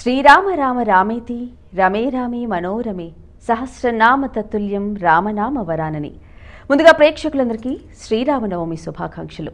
శ్రీరామ రామ రామేతి రమే రామే మనోరమే సహస్రనామ తత్తుల్యం రామనామ వరానని ముందుగా ప్రేక్షకులందరికీ శ్రీరామనవమి శుభాకాంక్షలు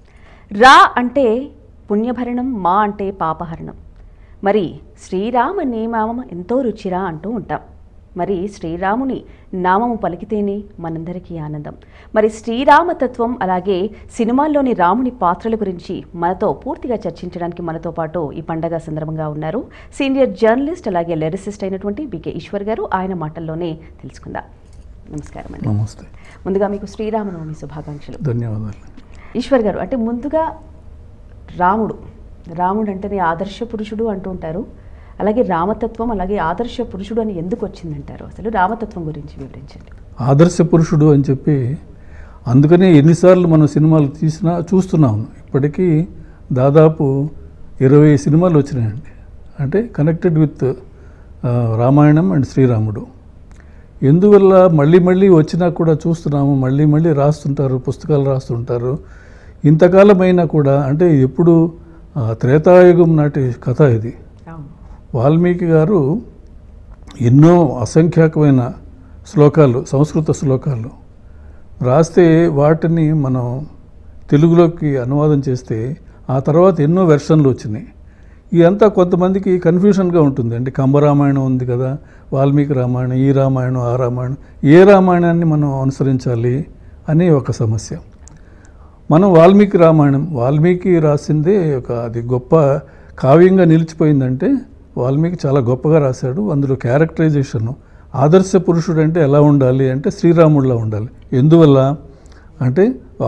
రా అంటే పుణ్యభరణం మా అంటే పాపహరణం మరి శ్రీరామ నేమామం ఎంతో రుచిరా అంటూ ఉంటాం మరి శ్రీరాముని నామము పలికితేనే మనందరికీ ఆనందం మరి శ్రీరామతత్వం అలాగే సినిమాల్లోని రాముని పాత్రల గురించి మనతో పూర్తిగా చర్చించడానికి మనతో పాటు ఈ పండగ సందర్భంగా ఉన్నారు సీనియర్ జర్నలిస్ట్ అలాగే లెరిసిస్ట్ అయినటువంటి బికే ఈశ్వర్ గారు ఆయన మాటల్లోనే తెలుసుకుందాం నమస్కారం అండి నమస్తే ముందుగా మీకు శ్రీరామనవమి శుభాకాంక్షలు ధన్యవాదాలు ఈశ్వర్ గారు అంటే ముందుగా రాముడు రాముడు అంటేనే ఆదర్శ పురుషుడు అంటూ ఉంటారు అలాగే రామతత్వం అలాగే ఆదర్శ పురుషుడు అని ఎందుకు వచ్చిందంటారు అసలు రామతత్వం గురించి వివరించండి ఆదర్శ పురుషుడు అని చెప్పి అందుకనే ఎన్నిసార్లు మనం సినిమాలు తీసినా చూస్తున్నాము ఇప్పటికీ దాదాపు ఇరవై సినిమాలు వచ్చినాయండి అంటే కనెక్టెడ్ విత్ రామాయణం అండ్ శ్రీరాముడు ఎందువల్ల మళ్ళీ మళ్ళీ వచ్చినా కూడా చూస్తున్నాము మళ్ళీ మళ్ళీ రాస్తుంటారు పుస్తకాలు రాస్తుంటారు ఇంతకాలమైనా కూడా అంటే ఎప్పుడు ఆ, త్రేతాయుగం నాటి కథ ఇది అవును వాల్మీకి గారు ఎన్నో అసంఖ్యాకమైన శ్లోకాలు సంస్కృత శ్లోకాలు రాస్తే వాటిని మనం తెలుగులోకి అనువాదం చేస్తే ఆ తర్వాత ఎన్నో వెర్షన్లు వచ్చినాయి ఇదంతా కొంతమందికి కన్ఫ్యూషన్గా ఉంటుంది అంటే కంబరామాయణం ఉంది కదా వాల్మీకి రామాయణం ఈ రామాయణం ఆ రామాయణం ఏ రామాయణాన్ని మనం అనుసరించాలి అని ఒక సమస్య మనం వాల్మీకి రామాయణం వాల్మీకి రాసిందే ఒక అది గొప్ప కావ్యంగా నిలిచిపోయిందంటే వాల్మీకి చాలా గొప్పగా రాశాడు అందులో క్యారెక్టరైజేషన్ ఆదర్శ పురుషుడు అంటే ఎలా ఉండాలి అంటే శ్రీరాముడిలా ఉండాలి ఎందువల్ల అంటే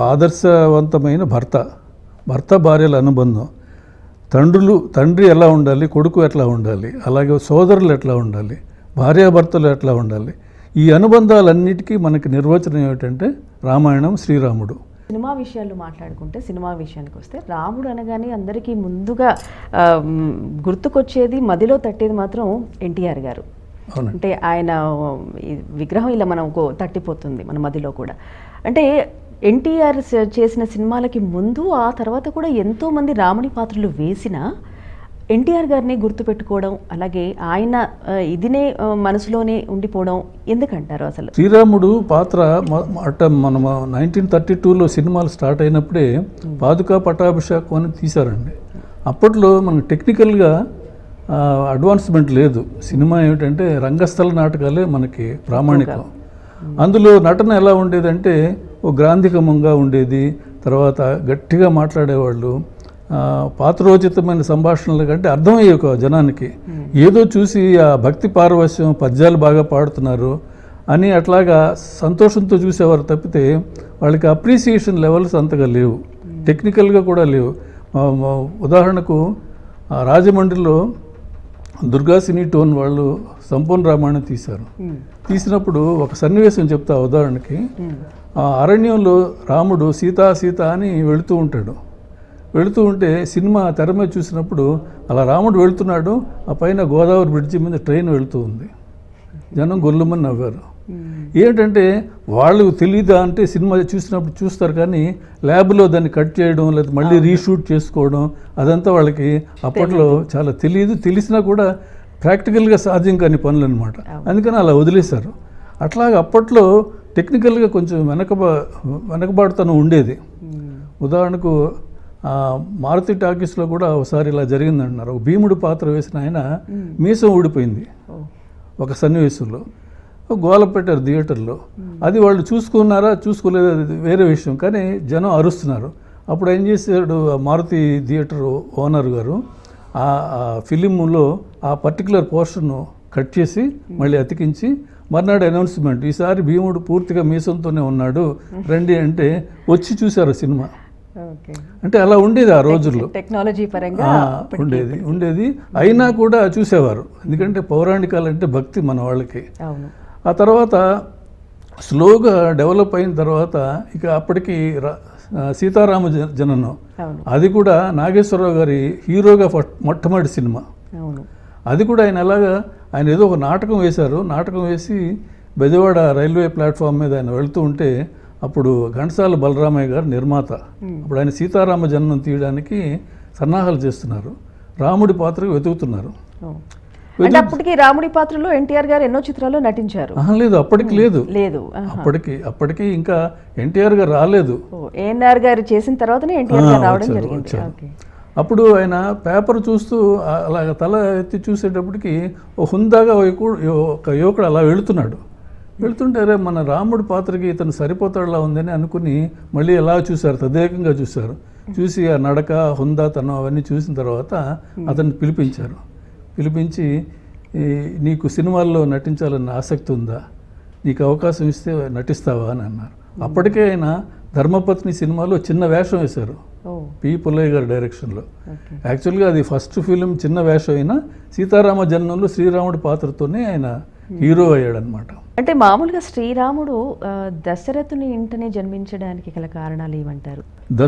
ఆదర్శవంతమైన భర్త భర్త భార్యల అనుబంధం తండ్రులు తండ్రి ఎలా ఉండాలి కొడుకు ఎట్లా ఉండాలి అలాగే సోదరులు ఎట్లా ఉండాలి భార్యాభర్తలు ఎట్లా ఉండాలి ఈ అనుబంధాలన్నిటికీ మనకి నిర్వచనం ఏమిటంటే రామాయణం శ్రీరాముడు సినిమా విషయాలు మాట్లాడుకుంటే సినిమా విషయానికి వస్తే రాముడు అనగానే అందరికీ ముందుగా ఆ, మ్, గుర్తుకొచ్చేది మదిలో తట్టేది మాత్రం ఎన్టీఆర్ గారు అవునండి అంటే ఆయన ఈ విగ్రహం ఇలా మనకు తట్టిపోతుంది మన మదిలో కూడా అంటే ఎన్టీఆర్ చేసిన సినిమాలకి ముందు ఆ తర్వాత కూడా ఎంతో మంది రాముని పాత్రలు వేసిన ఎన్టీఆర్ గారిని గుర్తుపెట్టుకోవడం అలాగే ఆయన ఆ, ఇదినే ఆ, మనసులోనే ఉండిపోవడం ఎందుకంటారు అసలు శ్రీరాముడు పాత్ర మ- అట్ట మనం నైన్టీన్ థర్టీ టూలో సినిమాలు స్టార్ట్ అయినప్పుడే పాదుకా పట్టాభిషేకం అని తీశారండి అప్పట్లో మన టెక్నికల్గా ఆ, అడ్వాన్స్మెంట్ లేదు సినిమా ఏమిటంటే రంగస్థల నాటకాలే మనకి ప్రామాణికం అందులో నటన ఎలా ఉండేదంటే ఓ గ్రాంధికమంగా ఉండేది తర్వాత గట్టిగా మాట్లాడేవాళ్ళు ఆ, పాత్రోచితమైన సంభాషణల కంటే అర్థమయ్యే ఒక జనానికి ఏదో చూసి ఆ భక్తి పారవశ్యం పద్యాలు బాగా పాడుతున్నారు అని అట్లాగా సంతోషంతో చూసేవారు తప్పితే వాళ్ళకి అప్రిసియేషన్ లెవెల్స్ అంతగా లేవు టెక్నికల్గా కూడా లేవు మా- మా ఉదాహరణకు ఆ రాజమండ్రిలో దుర్గా సినీ టోన్ వాళ్ళు సంపూర్ణ రామాయణం తీశారు తీసినప్పుడు ఒక సన్నివేశం చెప్తా ఉదాహరణకి ఆ అరణ్యంలో రాముడు సీతా సీత అని వెళుతూ ఉంటాడు వెళుతూ ఉంటే సినిమా తెర మీద చూసినప్పుడు అలా రాముడు వెళుతున్నాడు ఆ పైన గోదావరి బ్రిడ్జి మీద ట్రైన్ వెళుతూ ఉంది జనం గొల్లుమని నవ్వారు ఏంటంటే వాళ్ళు తెలీదా అంటే సినిమా చూసినప్పుడు చూస్తారు కానీ ల్యాబ్లో దాన్ని కట్ చేయడం లేదా మళ్ళీ రీషూట్ చేసుకోవడం అదంతా వాళ్ళకి అప్పట్లో చాలా తెలియదు తెలిసినా కూడా ప్రాక్టికల్గా సాధ్యం కాని పనులు అనమాట అందుకని అలా వదిలేశారు అట్లాగే అప్పట్లో టెక్నికల్గా కొంచెం వెనకబా వెనకబాటుతనం ఉండేది ఉదాహరణకు ఆ, మారుతి టాకీస్లో కూడా ఒకసారి ఇలా జరిగిందంటున్నారు ఒక భీముడు పాత్ర వేసిన ఆయన మీసం ఊడిపోయింది ఒక సన్నివేశంలో గోల పెట్టారు థియేటర్లో అది వాళ్ళు చూసుకున్నారా చూసుకోలేదు అది వేరే విషయం కానీ జనం అరుస్తున్నారు అప్పుడు ఏం చేశాడు ఆ మారుతి థియేటర్ ఓనర్ గారు ఆ ఆ ఫిలింలో ఆ పర్టికులర్ పోర్షన్ కట్ చేసి మళ్ళీ అతికించి మర్నాడు అనౌన్స్మెంట్ ఈసారి భీముడు పూర్తిగా మీసంతోనే ఉన్నాడు రండి అంటే వచ్చి చూశారు సినిమా ఓకే అంటే అలా ఉండేది ఆ రోజుల్లో టెక్నాలజీ పరంగా ఆ, ఉండేది ఉండేది అయినా కూడా చూసేవారు ఎందుకంటే పౌరాణికాలు అంటే భక్తి మన వాళ్ళకి అవును ఆ తర్వాత స్లోగా డెవలప్ అయిన తర్వాత ఇక అప్పటికి రా- ఆ, సీతారామ జ- జననం అవును అది కూడా నాగేశ్వరరావు గారి హీరోగా ఫస్ట్ మొట్టమొదటి సినిమా అవును అది కూడా ఆయన ఎలాగా ఆయన ఏదో ఒక నాటకం వేశారు నాటకం వేసి బెజవాడ రైల్వే ప్లాట్ఫామ్ మీద ఆయన వెళ్తూ ఉంటే అప్పుడు ఘంటసాల బలరామయ్య గారు నిర్మాత అప్పుడు ఆయన సీతారామ జన్మం తీయడానికి సన్నాహాలు చేస్తున్నారు రాముడి పాత్రకు వెతుకుతున్నారు ఓ. అంటే అప్పటికి రాముడి పాత్రలో ఎన్టీఆర్ గారు ఎన్నో చిత్రాల్లో నటించారు ఆహా, లేదు అప్పటికి లేదు లేదు ఆహా. అప్పటికి అప్పటికి ఇంకా ఎన్టీఆర్ గారు రాలేదు ఓ, ఏఎన్ఆర్ గారు చేసిన తర్వాతనే ఎన్టీఆర్ గారు ఆ, రావడం వచ్చారు, జరిగింది వచ్చారు. ఓకే అప్పుడు ఆయన పేపర్ చూస్తూ ఆ- అలాగ తల ఎత్తి చూసేటప్పటికి ఓ హుందాగా ఓ యువకుడు- ఒక యువకుడు అలా వెళుతున్నాడు వెళుతుంటే అరే మన రాముడి పాత్రకి ఇతను సరిపోతాడులా ఉందని అనుకుని మళ్ళీ ఎలా చూశారు తదేకంగా చూశారు చూసి ఆ నడక హుందాతనం అవన్నీ చూసిన తర్వాత అతన్ని పిలిపించారు పిలిపించి "ఈ, నీకు సినిమాల్లో నటించాలన్న ఆసక్తి ఉందా నీకు అవకాశం ఇస్తే నటిస్తావా అని అన్నారు అప్పటికే ఆయన ధర్మపత్ని సినిమాలో చిన్న వేషం వేశారు ఓ పి పుల్లయ్య గారి డైరెక్షన్లో ఓకే యాక్చువల్గా అది ఫస్ట్ ఫిలిం చిన్న వేషం అయినా సీతారామ జన్మంలో శ్రీరాముడి పాత్రతోనే ఆయన హీరో అయ్యాడనమాట అంటే మామూలుగా శ్రీరాముడు ఆ, దశరథుని ఇంటనే జన్మించడానికి గల కారణాలు ఏమంటారు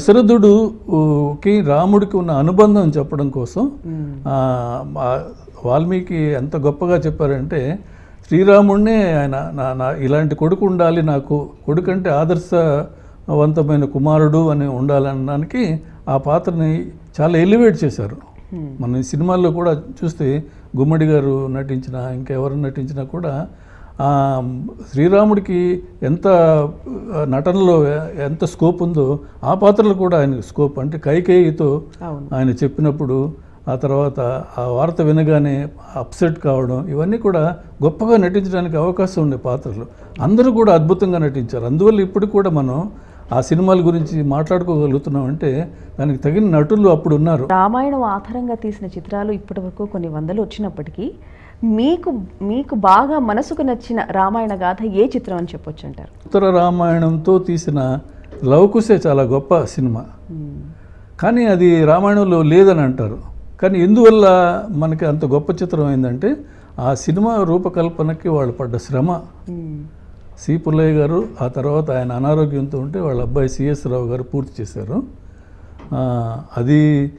దశరథుడుకి రాముడికి ఉన్న అనుబంధం చెప్పడం కోసం మ్మ్. ఆ, ఆ వాల్మీకి ఎంత గొప్పగా చెప్పారంటే శ్రీరాముడినే ఆయన నా నా ఇలాంటి కొడుకు ఉండాలి నాకు కొడుకు అంటే ఆదర్శవంతమైన కుమారుడు అని ఉండాలనడానికి ఆ పాత్రని చాలా ఎలివేట్ చేశారు Hmm. మన ఈ సినిమాల్లో కూడా చూస్తే గుమ్మడి గారు నటించిన ఇంకెవరు నటించినా కూడా ఆ, శ్రీరాముడికి ఎంత ఆ, నటనలో ఎంత స్కోప్ ఉందో ఆ పాత్రలో కూడా ఆయన స్కోప్ అంటే కైకేయితో అవును ఆయన చెప్పినప్పుడు ఆ తర్వాత ఆ వార్త వినగానే అప్సెట్ కావడం ఇవన్నీ కూడా గొప్పగా నటించడానికి అవకాశం ఉండే పాత్రలు అందరూ కూడా అద్భుతంగా నటించారు అందువల్ల ఇప్పుడు కూడా మనం ఆ సినిమాల గురించి మాట్లాడుకోగలుగుతున్నాం అంటే దానికి తగిన నటులు అప్పుడు ఉన్నారు రామాయణం ఆధారంగా తీసిన చిత్రాలు ఇప్పటి వరకు కొన్ని వందలు వచ్చినప్పటికీ మీకు మీకు బాగా మనసుకు నచ్చిన రామాయణ గాథ ఏ చిత్రం అని చెప్పొచ్చు అంటారు ఉత్తర రామాయణంతో తీసిన లవకుశే చాలా గొప్ప సినిమా మ్మ్. కానీ అది రామాయణంలో లేదని అంటారు కానీ ఎందువల్ల మనకి అంత గొప్ప చిత్రం అయిందంటే ఆ సినిమా రూపకల్పనకి వాళ్ళు పడ్డ శ్రమ మ్మ్. సి పుల్లయ్య గారు ఆ తర్వాత ఆయన అనారోగ్యంతో ఉంటే వాళ్ళ అబ్బాయి సిఎస్ రావు గారు పూర్తి చేశారు ఆ, అది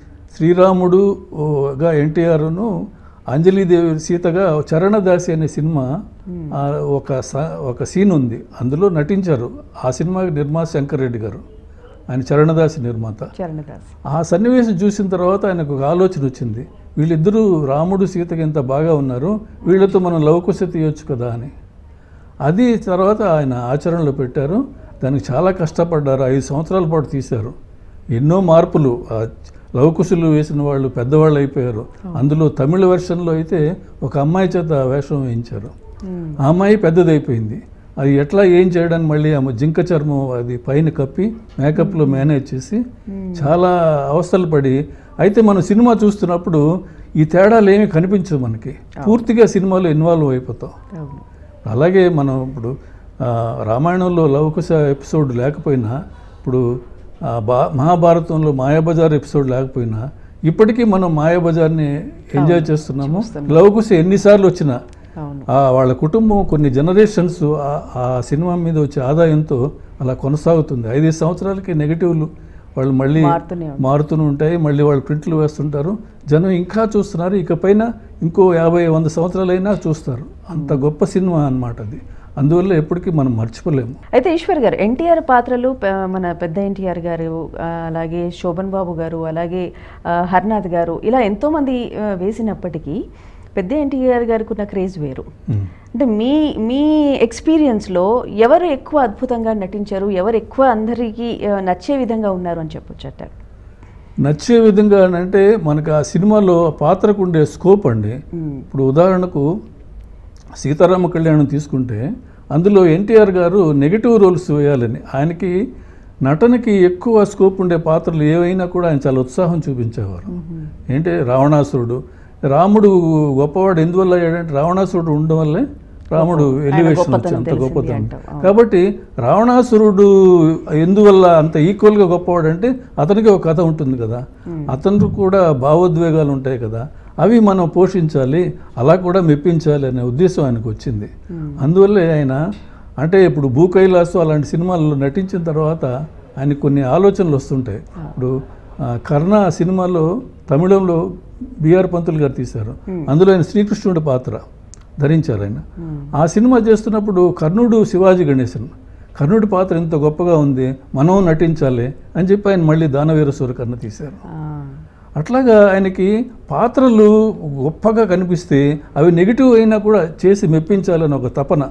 శ్రీరాముడుగా ఎన్టీఆర్ను అంజలీదేవి సీతగా చరణదాసి అనే సినిమా ఆ, ఒక స- ఒక సీన్ ఉంది అందులో నటించారు ఆ సినిమాకి నిర్మాత శంకర్ రెడ్డి గారు ఆయన చరణదాసి నిర్మాత చరణదాస్ ఆ సన్నివేశం చూసిన తర్వాత ఆయనకు ఒక ఆలోచన వచ్చింది వీళ్ళిద్దరూ రాముడు సీతకి ఎంత బాగా ఉన్నారు వీళ్ళతో మనం లవకుశ తీయొచ్చు కదా అని అది తర్వాత ఆయన ఆచరణలో పెట్టారు దానికి చాలా కష్టపడ్డారు ఐదు సంవత్సరాల పాటు తీశారు ఎన్నో మార్పులు ఆ లవకుశులు వేసిన వాళ్ళు పెద్దవాళ్ళు అయిపోయారు అందులో తమిళ వెర్షన్లో అయితే ఒక అమ్మాయి చేత వేషం వేయించారు మ్మ్. ఆ అమ్మాయి పెద్దదైపోయింది అది ఎట్లా ఏం చేయడానికి మళ్ళీ ఆమె జింక చర్మం అది పైన కప్పి మేకప్లో మేనేజ్ చేసి చాలా అవస్థలు పడి అయితే మనం సినిమా చూస్తున్నప్పుడు ఈ తేడాలు ఏమీ కనిపించవు మనకి పూర్తిగా సినిమాలో ఇన్వాల్వ్ అయిపోతాం అవును అలాగే మనం ఇప్పుడు ఆ, రామాయణంలో లవకుశ ఎపిసోడ్ లేకపోయినా ఇప్పుడు ఆ, బా మహాభారతంలో మాయాబజార్ ఎపిసోడ్ లేకపోయినా ఇప్పటికీ మనం మాయాబజార్ని ఎంజాయ్ చేస్తున్నాము లవకుశ ఎన్నిసార్లు వచ్చినా అవును ఆ వాళ్ళ కుటుంబం కొన్ని జనరేషన్స్ ఆ- ఆ సినిమా మీద వచ్చే ఆదాయంతో అలా కొనసాగుతుంది ఐదు సంవత్సరాలకి నెగిటివ్లు వాళ్ళు మళ్ళీ మారుతూనే ఉంటాయి. మారుతూనే ఉంటాయి మళ్ళీ వాళ్ళు ప్రింట్లు వేస్తుంటారు జనం ఇంకా చూస్తున్నారు ఇకపైన ఇంకో యాభై వంద సంవత్సరాలైనా చూస్తారు అంత గొప్ప సినిమా అన్నమాట అది అందువల్ల ఎప్పటికీ మనం మర్చిపోలేము అయితే ఈశ్వర్ గారు ఎన్టీఆర్ పాత్రలు ప- మన పెద్ద ఎన్టీఆర్ గారు ఆ, అలాగే శోభన్ బాబు గారు అలాగే ఆ, హర్నాథ్ గారు ఇలా ఎంతోమంది ఆ, వేసినప్పటికీ పెద్ద ఎన్టీఆర్ గారికి ఉన్న క్రేజ్ వేరు ఉమ్. అంటే మీ మీ ఎక్స్పీరియన్స్లో ఎవరు ఎక్కువ అద్భుతంగా నటించారు ఎవరు ఎక్కువ అందరికీ ఆ, నచ్చే విధంగా ఉన్నారు అని చెప్పొచ్చు అంటారు నచ్చే విధంగా అంటే మనకు ఆ సినిమాలో ఆ పాత్రకు ఉండే స్కోప్ అండి మ్మ్. ఇప్పుడు ఉదాహరణకు సీతారామ కళ్యాణం తీసుకుంటే అందులో ఎన్టీఆర్ గారు నెగిటివ్ రోల్స్ వేయాలని ఆయనకి నటనకి ఎక్కువ స్కోప్ ఉండే పాత్రలు ఏవైనా కూడా ఆయన చాలా ఉత్సాహం చూపించేవారు ఏంటి రావణాసురుడు రాముడు గొప్పవాడు ఎందువల్ల అయ్యాడంటే రావణాసురుడు ఉండడం వల్లే రాముడు ఎలివేషన్ గొప్పతనం వచ్చి అంత తెలిసింది గొప్పతనం అంటావు. అవును. కాబట్టి రావణాసురుడు ఎందువల్ల అంత ఈక్వల్గా గొప్పవాడు అంటే అతనికి ఒక కథ ఉంటుంది కదా అతను కూడా భావోద్వేగాలు ఉంటాయి కదా అవి మనం పోషించాలి అలా కూడా మెప్పించాలి అనే ఉద్దేశం ఆయనకు వచ్చింది అందువల్లే ఆయన అంటే ఇప్పుడు భూ కైలాసు అలాంటి సినిమాల్లో నటించిన తర్వాత ఆయనకు కొన్ని ఆలోచనలు వస్తుంటాయి ఇప్పుడు ఆ, కర్ణ సినిమాలో తమిళంలో బిఆర్ పంతులు గారు తీశారు అందులో ఆయన శ్రీకృష్ణుడి పాత్ర ధరించారు ఆయన ఆ సినిమా చేస్తున్నప్పుడు కర్ణుడు శివాజీ గణేశన్ కర్ణుడి పాత్ర ఎంత గొప్పగా ఉంది మనం నటించాలి అని చెప్పి ఆయన మళ్ళీ దానవీర సూరకర్ణ తీశారు ఆ, అట్లాగా ఆయనకి పాత్రలు గొప్పగా కనిపిస్తే అవి నెగిటివ్ అయినా కూడా చేసి మెప్పించాలని ఒక తపన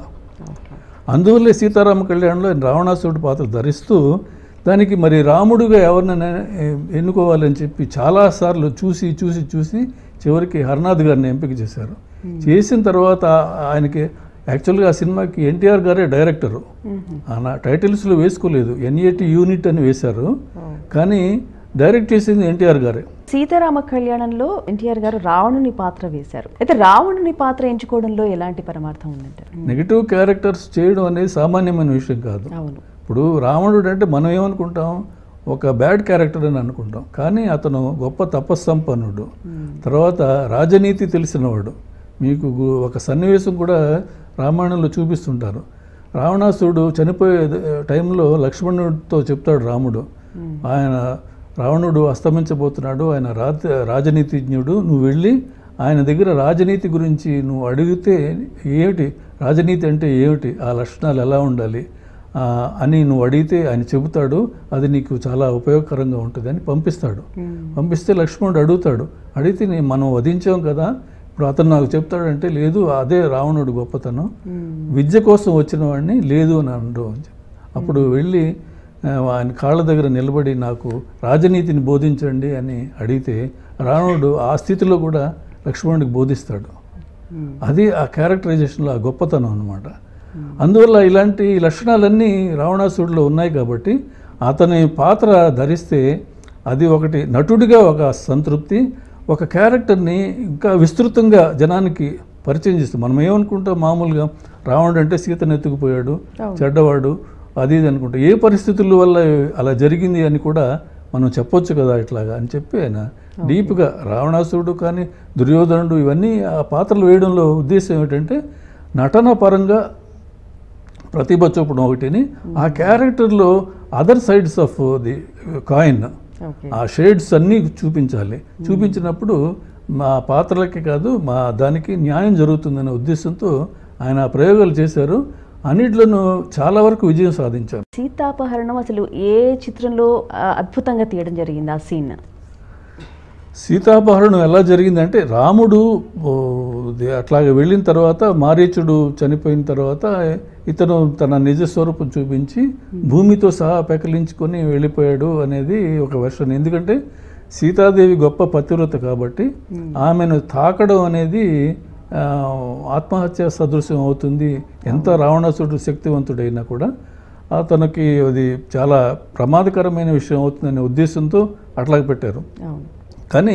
అందువల్లే సీతారామ కళ్యాణంలో ఆయన రావణాసురుడు పాత్ర ధరిస్తూ దానికి మరి రాముడుగా ఎవరినైనా ఎన్నుకోవాలని చెప్పి చాలాసార్లు చూసి చూసి చూసి చివరికి హర్నాథ్ గారిని ఎంపిక చేశారు చేసిన తర్వాత ఆయనకి యాక్చువల్గా ఆ సినిమాకి ఎన్టీఆర్ గారే డైరెక్టరు ఆయన టైటిల్స్లో వేసుకోలేదు ఎన్ఏటి యూనిట్ అని వేశారు కానీ డైరెక్ట్ చేసింది ఎన్టీఆర్ గారే సీతారామ కళ్యాణంలో ఎన్టీఆర్ గారు రావణుని పాత్ర వేశారు అయితే రావణుని పాత్ర ఎంచుకోవడంలో ఎలాంటి పరమార్థం ఉందంటారు నెగిటివ్ క్యారెక్టర్స్ చేయడం అనేది సామాన్యమైన విషయం కాదు అవును ఇప్పుడు రావణుడు అంటే మనం ఏమనుకుంటాం ఒక బ్యాడ్ క్యారెక్టర్ అని అనుకుంటాం కానీ అతను గొప్ప తపస్సంపన్నుడు తర్వాత రాజనీతి తెలిసినవాడు మీకు గు- ఒక సన్నివేశం కూడా రామాయణంలో చూపిస్తుంటారు రావణాసురుడు చనిపోయే టైంలో లక్ష్మణుడితో చెప్తాడు రాముడు ఆయన రావణుడు అస్తమించబోతున్నాడు ఆయన రాజ రాజనీతిజ్ఞుడు నువ్వు వెళ్ళి ఆయన దగ్గర రాజనీతి గురించి నువ్వు అడిగితే ఏమిటి రాజనీతి అంటే ఏమిటి ఆ లక్షణాలు ఎలా ఉండాలి ఆ, అని నువ్వు అడిగితే ఆయన చెబుతాడు అది నీకు చాలా ఉపయోగకరంగా ఉంటుంది అని పంపిస్తాడు పంపిస్తే లక్ష్మణుడు అడుగుతాడు అడిగితే నీ మనం వధించాం కదా ఇప్పుడు అతను నాకు చెప్తాడంటే లేదు అదే రావణుడు గొప్పతనం విద్య కోసం వచ్చిన వాడిని లేదు అని అనడు అని చెప్పి. అప్పుడు వెళ్ళి ఆ, ఆయన కాళ్ళ దగ్గర నిలబడి నాకు రాజనీతిని బోధించండి అని అడిగితే రావణుడు ఆ స్థితిలో కూడా లక్ష్మణుడికి బోధిస్తాడు అది ఆ క్యారెక్టరైజేషన్లో ఆ గొప్పతనం అనమాట అందువల్ల ఇలాంటి లక్షణాలన్నీ రావణాసుడిలో ఉన్నాయి కాబట్టి అతని పాత్ర ధరిస్తే అది ఒకటి నటుడిగా ఒక సంతృప్తి ఒక క్యారెక్టర్ని ఇంకా విస్తృతంగా జనానికి పరిచయం చేస్తాం మనం ఏమనుకుంటాం మామూలుగా రావణుడు అంటే సీతను ఎత్తుకుపోయాడు చెడ్డవాడు అది ఇది అనుకుంటాం ఏ పరిస్థితుల వల్ల అలా జరిగింది అని కూడా మనం చెప్పొచ్చు కదా ఇట్లాగా అని చెప్పి ఆయన డీప్గా రావణాసురుడు కానీ దుర్యోధనుడు ఇవన్నీ ఆ పాత్రలు వేయడంలో ఉద్దేశం ఏమిటంటే నటన పరంగా ప్రతిభ చూపడం ఒకటిని ఆ క్యారెక్టర్లో other sides of the coin okay ఆ షేడ్స్ అన్నీ చూపించాలి చూపించినప్పుడు మా పాత్రలకి కాదు మా దానికి న్యాయం జరుగుతుందనే ఉద్దేశంతో ఆయన ఆ ప్రయోగాలు చేశారు అన్నిట్లోనూ చాలా వరకు విజయం సాధించారు సీతాపహరణం అసలు ఏ చిత్రంలో ఆ, అద్భుతంగా తీయడం జరిగింది ఆ సీన్ సీతాపహరణం ఎలా జరిగిందంటే రాముడు ఓ, ది- అట్లాగే వెళ్ళిన తర్వాత మారీచుడు చనిపోయిన తర్వాత ఇతను తన నిజ స్వరూపం చూపించి భూమితో సహా పెకలించుకొని వెళ్ళిపోయాడు అనేది ఒక వెర్షన్ ఎందుకంటే సీతాదేవి గొప్ప పతివ్రత కాబట్టి ఆమెను తాకడం అనేది ఆ, ఆత్మహత్య సదృశ్యం అవుతుంది ఎంత రావణాసుడు శక్తివంతుడైనా కూడా అతనికి అది చాలా ప్రమాదకరమైన విషయం అవుతుందనే ఉద్దేశంతో అట్లాగే పెట్టారు అవును కానీ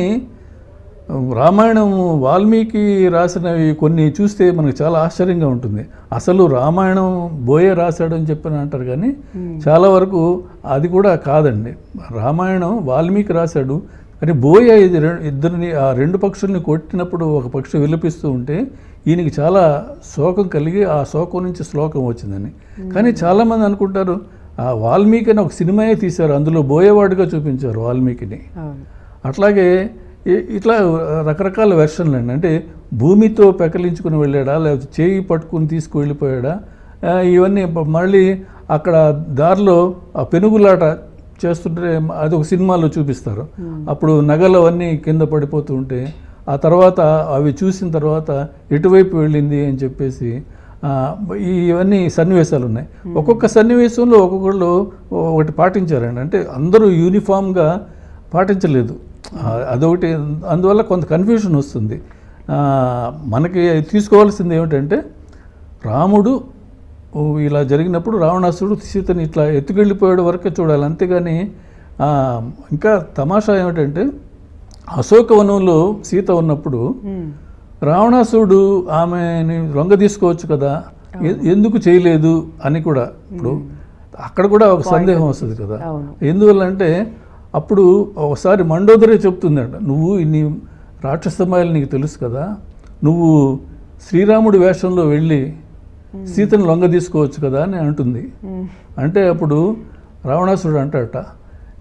రామాయణం వాల్మీకి రాసినవి కొన్ని చూస్తే మనకు చాలా ఆశ్చర్యంగా ఉంటుంది అసలు రామాయణం బోయే రాశాడని చెప్పని అంటారు కానీ చాలా వరకు అది కూడా కాదండి రామాయణం వాల్మీకి రాశాడు కానీ బోయ ఇది రె- ఇద్దరిని ఆ రెండు పక్షుల్ని కొట్టినప్పుడు ఒక పక్షి విలపిస్తూ ఉంటే ఈయనకి చాలా శోకం కలిగి ఆ శోకం నుంచి శ్లోకం వచ్చిందని కానీ చాలామంది అనుకుంటారు ఆ వాల్మీకి అని ఒక సినిమాయే తీశారు అందులో బోయేవాడుగా చూపించారు వాల్మీకిని అవును అట్లాగే ఇ- ఇట్లా రకరకాల వెర్షన్లు అండి అంటే భూమితో పెకలించుకుని వెళ్ళాడా లేకపోతే చేయి పట్టుకుని తీసుకువెళ్ళిపోయాడా ఆ, ఇవన్నీ ప- మళ్ళీ అక్కడ దారిలో ఆ పెనుగులాట చేస్తుంటే అది ఒక సినిమాలో చూపిస్తారు అప్పుడు నగలు అవన్నీ కింద పడిపోతూ ఉంటే ఆ తర్వాత అవి చూసిన తర్వాత ఎటువైపు వెళ్ళింది అని చెప్పేసి ఆ, ఈ- ఇవన్నీ సన్నివేశాలు ఉన్నాయి ఒక్కొక్క సన్నివేశంలో ఒక్కొక్కళ్ళు ఒకటి పాటించారండి అంటే అందరూ యూనిఫామ్గా పాటించలేదు ఆ, అదొకటి అందువల్ల కొంత కన్ఫ్యూషన్ వస్తుంది ఆ, మనకి తీసుకోవాల్సింది ఏమిటంటే రాముడు ఓ, ఇలా జరిగినప్పుడు రావణాసుడు సీతని ఇట్లా ఎత్తుకెళ్ళిపోయాడు వరకే చూడాలి అంతేగాని ఆ, ఇంకా తమాషా ఏమిటంటే అశోకవనంలో సీత ఉన్నప్పుడు ఉమ్. రావణాసుడు ఆమెని లొంగ తీసుకోవచ్చు కదా ఎ- ఎందుకు చేయలేదు అని కూడా ఇప్పుడు అక్కడ కూడా ఒక సందేహం వస్తుంది కదా అవును ఎందువల్ల అంటే అప్పుడు ఒకసారి మండోదరి చెప్తుందంట నువ్వు ఇన్ని రాక్షసమాయలు నీకు తెలుసు కదా నువ్వు శ్రీరాముడి వేషంలో వెళ్ళి సీతను లొంగ తీసుకోవచ్చు కదా అని అంటుంది ఉమ్. అంటే అప్పుడు రావణాసుడు అంటాడట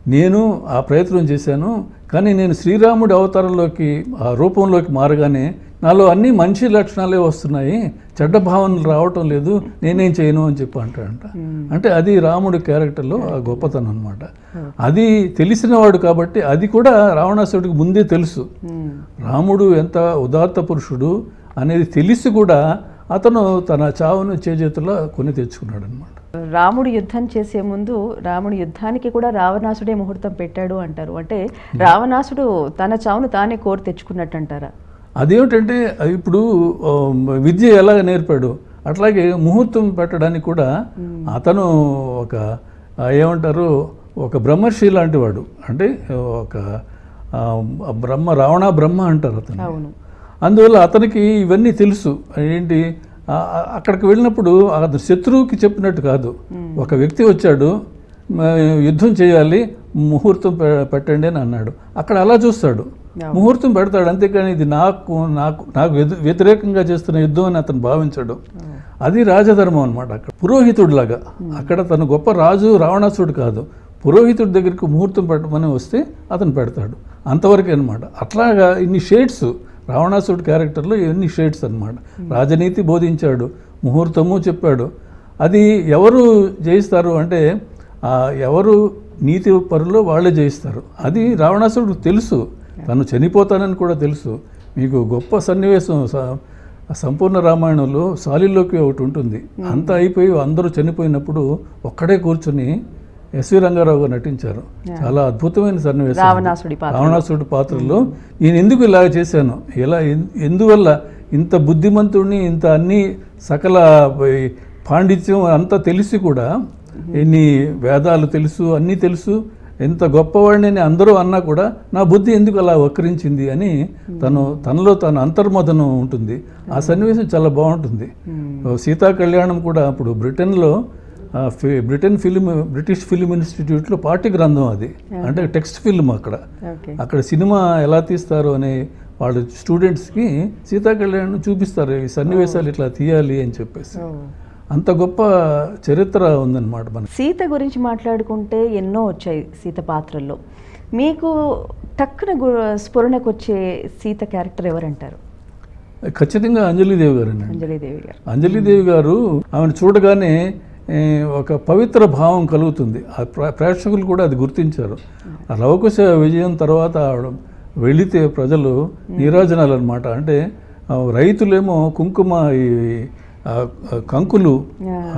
నేను ఆ ప్రయత్నం చేశాను కానీ నేను శ్రీరాముడి అవతారంలోకి ఆ రూపంలోకి మారగానే నాలో అన్ని మంచి లక్షణాలే వస్తున్నాయి చెడ్డ భావనలు రావటం లేదు నేనేం చేయను అని చెప్పి అంటాడంట అంటే అది రాముడి క్యారెక్టర్లో ఆ గొప్పతనం అనమాట అది తెలిసినవాడు కాబట్టి అది కూడా రావణాసుడికి ముందే తెలుసు మ్మ్. రాముడు ఎంత ఉదాత్త పురుషుడు అనేది తెలిసి కూడా అతను తన చావును చేజేతుల్లో కొని తెచ్చుకున్నాడు అనమాట రాముడు యుద్ధం చేసే ముందు రాముడి యుద్ధానికి కూడా రావణాసుడే ముహూర్తం పెట్టాడు అంటారు అంటే రావణాసుడు తన చావును తానే కోరి తెచ్చుకున్నట్టు అంటారా అదేమిటంటే ఇప్పుడు ఆ, విద్య ఎలాగ నేర్పాడు అట్లాగే ముహూర్తం పెట్టడానికి కూడా అతను ఒక ఆ, ఏమంటారు ఒక బ్రహ్మర్షి లాంటి వాడు అంటే ఒక ఆ, బ్రహ్మ రావణ బ్రహ్మ అంటారు అతను అవును అందువల్ల అతనికి ఇవన్నీ తెలుసు ఏంటి ఆ- ఆ- అక్కడికి వెళ్ళినప్పుడు అతను శత్రువుకి చెప్పినట్టు కాదు ఒక వ్యక్తి వచ్చాడు మ- యుద్ధం చేయాలి ముహూర్తం పె- పెట్టండి అని అన్నాడు అక్కడ అలా చూస్తాడు ముహూర్తం పెడతాడు అంతేకాని ఇది నాకు నాకు నాకు వ్యతి- వ్యతిరేకంగా చేస్తున్న యుద్ధం అని అతను భావించాడు అది రాజధర్మం అనమాట అక్కడ పురోహితుడిలాగా అక్కడ తను గొప్ప రాజు రావణాసుడు కాదు పురోహితుడి దగ్గరికి ముహూర్తం పెట్టమని వస్తే అతను పెడతాడు అంతవరకే అనమాట అట్లాగా ఇన్ని షేడ్స్ రావణాసుడి క్యారెక్టర్లో ఎన్ని షేడ్స్ అన్నమాట రాజనీతి బోధించాడు ముహూర్తము చెప్పాడు అది ఎవరు జయిస్తారు అంటే ఆ, ఎవరు నీతి పరులో వాళ్ళే జయిస్తారు అది రావణాసుడికి తెలుసు తను చనిపోతానని కూడా తెలుసు మీకు గొప్ప సన్నివేశం స- సంపూర్ణ రామాయణంలో సాలిలోకి ఒకటి ఉంటుంది అంతా అయిపోయి అందరూ చనిపోయినప్పుడు ఒక్కడే కూర్చొని ఎస్వి రంగారావు గారు నటించారు చాలా అద్భుతమైన సన్నివేశం అది. రావణాసుడి పాత్ర రావణాసుడి పాత్రలో నేను ఎందుకు ఇలా చేశాను ఎలా ఎన్- ఎందువల్ల ఇంత బుద్ధిమంతుడిని ఇంత అన్ని సకల ఈ పాండిత్యం అంతా తెలిసి కూడా ఎన్ని వేదాలు తెలుసు అన్నీ తెలుసు ఎంత గొప్పవాడిని అని అందరూ అన్నా కూడా నా బుద్ధి ఎందుకు అలా వక్రించింది అని తను తనలో తన అంతర్మదనం ఉంటుంది ఆ సన్నివేశం చాలా బాగుంటుంది సీతా కళ్యాణం కూడా అప్పుడు బ్రిటన్లో ఆ, ఫి- బ్రిటన్ ఫిలిం బ్రిటిష్ ఫిలిం ఇన్స్టిట్యూట్లో పాఠ్య గ్రంథం అది అంటే టెక్స్ట్ ఫిల్మ్ అక్కడ ఓకే అక్కడ సినిమా ఎలా తీస్తారు అనే వాళ్ళు స్టూడెంట్స్కి సీతా కళ్యాణం చూపిస్తారు ఈ సన్నివేశాలు ఇట్లా తీయాలి అని చెప్పేసి అంత గొప్ప చరిత్ర ఉందన్నమాట మనకి సీత గురించి మాట్లాడుకుంటే ఎన్నో వచ్చాయి సీత పాత్రల్లో మీకు టక్కున గు- స్ఫురణకు వచ్చే సీత క్యారెక్టర్ ఎవరంటారు ఖచ్చితంగా అంజలిదేవి గారండి అంజలీదేవి గారు అంజలిదేవి గారు ఆమెను చూడగానే ఏ, ఒక పవిత్ర భావం కలుగుతుంది ఆ ప్ర- ప్రేక్షకులు కూడా అది గుర్తించారు ఆ లవకుశ విజయం తర్వాత ఆవిడ వెళితే ప్రజలు నీరాజనాలు అనమాట అంటే ఆ, రైతులేమో కుంకుమ ఈ ఆ, ఆ, కంకులు ఆ,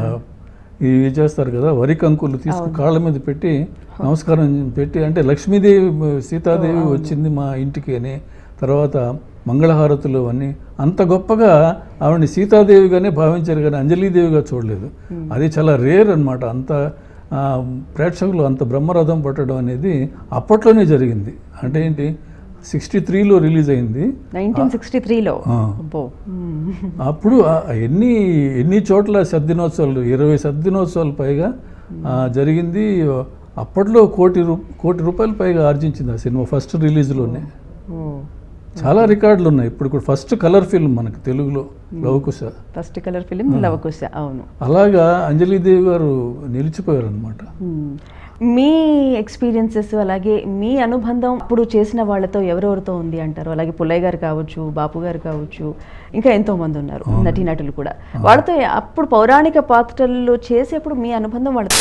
ఇవి చేస్తారు కదా వరి కంకులు తీసుకు కాళ్ళ మీద పెట్టి నమస్కారం పెట్టి అంటే లక్ష్మీదేవి సీతాదేవి వచ్చింది మా ఇంటికి అని తర్వాత మంగళహారతులు అన్నీ అంత గొప్పగా ఆవిడని సీతాదేవిగానే భావించారు కానీ అంజలీదేవిగా చూడలేదు అది చాలా రేర్ అన్నమాట అంత ఆ, ప్రేక్షకులు అంత బ్రహ్మరథం పట్టడం అనేది అప్పట్లోనే జరిగింది అంటే ఏంటి సిక్స్టీ త్రీలో రిలీజ్ అయింది నైన్టీన్ సిక్స్టీ త్రీలో ఆ. అబ్బో మ్మ్. అప్పుడు ఆ ఎన్ని ఎన్ని చోట్ల సద్దినోత్సవాలు ఇరవై సద్దినోత్సవాలు పైగా ఆ, జరిగింది అప్పట్లో కోటి రూ కోటి రూపాయల పైగా ఆర్జించింది ఆ సినిమా ఫస్ట్ రిలీజ్లోనే ఓ చాలా రికార్డులు ఉన్నాయి ఇప్పుడు కూడా ఫస్ట్ కలర్ ఫిల్మ్ మనకి తెలుగులో Lavakusa first colour film Lavakusa అవును అలాగా అంజలీదేవి గారు నిలిచిపోయారు అనమాట మ్మ్. మీ ఎక్స్పీరియన్సెస్ అలాగే మీ అనుబంధం అప్పుడు చేసిన వాళ్ళతో ఎవరెవరితో ఉంది అంటారు అలాగే పుల్లయ్య గారు కావచ్చు బాపు గారు కావచ్చు ఇంకా ఎంతో మంది ఉన్నారు నటీనటులు కూడా వాళ్ళతో అప్పుడు పౌరాణిక పాత్రలు చేసేప్పుడు మీ అనుబంధం వాళ్ళతో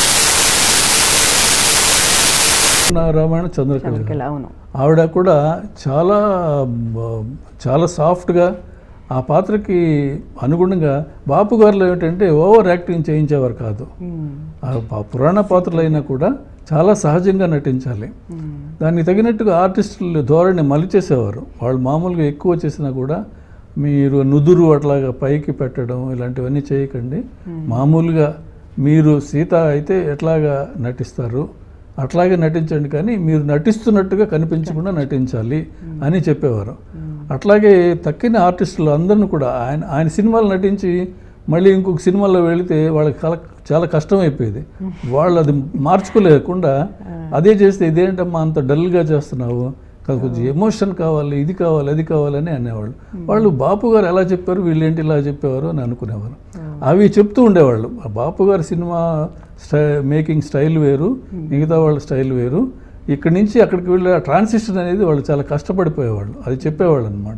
రామాయణ చంద్రకళ చంద్రకళ అవును ఆవిడ కూడా చాలా ఆ, చాలా సాఫ్ట్గా ఆ పాత్రకి అనుగుణంగా బాపు గారిలో ఏమిటంటే ఓవర్ యాక్టింగ్ చేయించేవారు కాదు మ్మ్. ఆ ప- పురాణ పాత్రలైనా కూడా చాలా సహజంగా నటించాలి మ్మ్. దానికి తగినట్టుగా ఆర్టిస్టులు ధోరణి మలిచేసేవారు వాళ్ళు మామూలుగా ఎక్కువ చేసినా కూడా మీరు నుదురు అట్లాగా పైకి పెట్టడం ఇలాంటివన్నీ చేయకండి మామూలుగా మీరు సీత అయితే ఎట్లాగా నటిస్తారు అట్లాగే నటించండి కానీ మీరు నటిస్తున్నట్టుగా కనిపించకుండా నటించాలి అని చెప్పేవారు అట్లాగే తక్కిన ఆర్టిస్టులు అందరిని కూడా ఆయన ఆయన సినిమాలు నటించి మళ్ళీ ఇంకొక సినిమాలో వెళితే వాళ్ళకి చాలా చాలా కష్టం అయిపోయేది వాళ్ళు అది మార్చుకోలేకుండా అదే చేస్తే ఇదేంటమ్మా అంత డల్గా చేస్తున్నావు కాదు కొంచెం ఎమోషన్ కావాలి ఇది కావాలి అది కావాలని అనేవాళ్ళు వాళ్ళు బాపు గారు ఎలా చెప్పారు వీళ్ళు ఏంటి ఇలా చెప్పేవారు అని అనుకునేవారు అవి చెప్తూ ఉండేవాళ్ళు ఆ బాపు గారి సినిమా స్టై మేకింగ్ స్టైల్ వేరు మిగతా వాళ్ళ స్టైల్ వేరు ఇక్కడి నుంచి అక్కడికి వెళ్ళే ట్రాన్సిషన్ అనేది వాళ్ళు చాలా కష్టపడిపోయేవాళ్ళు అది చెప్పేవాళ్ళు అనమాట